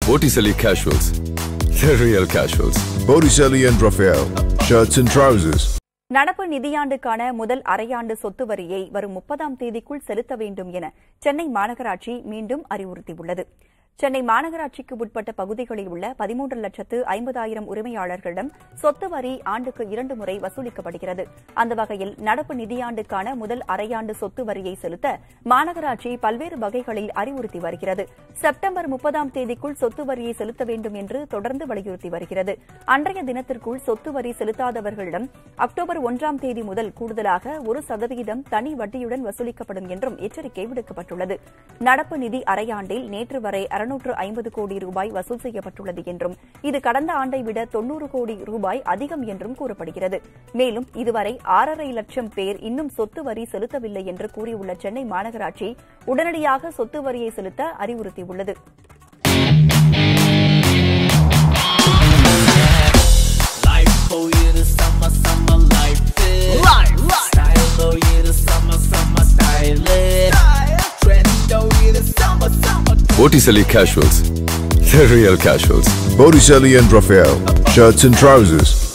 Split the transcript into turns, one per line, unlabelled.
Botticelli Casuals. The real casuals.
Botticelli and Raphael, shirts and trousers.
நடப்பு நிதியாண்டுக்கான முதல் அரையாண்டு சொத்து வரியை வரும் முப்பதாம் தேதிக்குள் செலுத்த வேண்டும் என சென்னை மாநகராட்சி மீண்டும் அறிவுறுத்தியுள்ளது சென்னை மாநகராட்சிக்கு உட்பட்ட பகுதிகளில் உள்ள பதிமூன்று லட்சத்து ஐம்பதாயிரம் உரிமையாளர்களிடம் சொத்து வரி ஆண்டுக்கு இரண்டு முறை வசூலிக்கப்படுகிறது அந்த வகையில் நடப்பு நிதியாண்டுக்கான முதல் அரையாண்டு சொத்து வரியை செலுத்த மாநகராட்சி பல்வேறு வகைகளில் அறிவுறுத்தி வருகிறது செப்டம்பர் முப்பதாம் தேதிக்குள் சொத்து வரியை செலுத்த வேண்டும் என்று தொடர்ந்து வலியுறுத்தி வருகிறது அன்றைய தினத்திற்குள் சொத்து வரி செலுத்தாதவர்களிடம் அக்டோபர் ஒன்றாம் தேதி முதல் கூடுதலாக ஒரு சதவிகிதம் தனி வட்டியுடன் வசூலிக்கப்படும் என்றும் எச்சரிக்கை விடுக்கப்பட்டுள்ளது நடப்பு நிதி அரையாண்டில் நேற்று வரை அறுநூற்று ஐம்பது கோடி ரூபாய் வசூல் செய்யப்பட்டுள்ளது என்றும் இது கடந்த ஆண்டை விட தொன்னூறு கோடி ரூபாய் அதிகம் என்றும் கூறப்படுகிறது மேலும் இதுவரை ஆறரை லட்சம் பேர் இன்னும் சொத்து வரி செலுத்தவில்லை என்று கூறியுள்ள சென்னை மாநகராட்சி உடனடியாக சொத்து வரியை செலுத்த அறிவுறுத்தியுள்ளது
Life for you the summer, summer life is. Life, life. Style for you the summer, summer style is. Trend for you the summer, summer.
Botticelli Casuals. The real casuals.
Botticelli and Raphael, shirts and trousers.